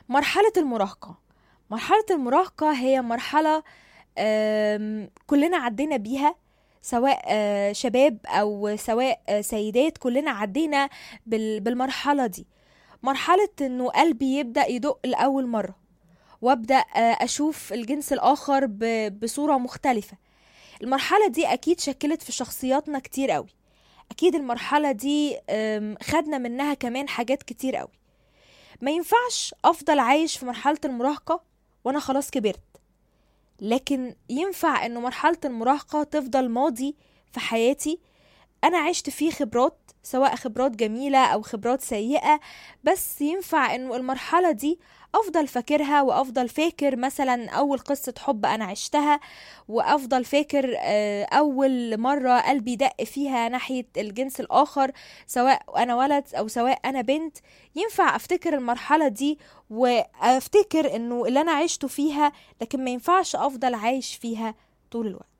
مرحلة المراهقة مرحلة المراهقة هي مرحلة كلنا عدينا بيها سواء آه، شباب او سواء آه، سيدات كلنا عدينا بالمرحله دي مرحله انه قلبي يبدا يدق لاول مره وابدا آه، اشوف الجنس الاخر بصوره مختلفه المرحله دي اكيد شكلت في شخصياتنا كتير قوي اكيد المرحله دي خدنا منها كمان حاجات كتير قوي ما ينفعش افضل عايش في مرحله المراهقه وانا خلاص كبرت لكن ينفع انه مرحلة المراهقة تفضل ماضي في حياتي انا عشت فيه خبرات سواء خبرات جميلة او خبرات سيئة بس ينفع انه المرحلة دي افضل فاكرها وافضل فاكر مثلا اول قصة حب انا عشتها وافضل فاكر آه، اول مرة قلبي دق فيها ناحية الجنس الاخر سواء انا ولد او سواء انا بنت ينفع افتكر المرحلة دي وافتكر انه اللي انا عشته فيها لكن ما ينفعش افضل عايش فيها طول الوقت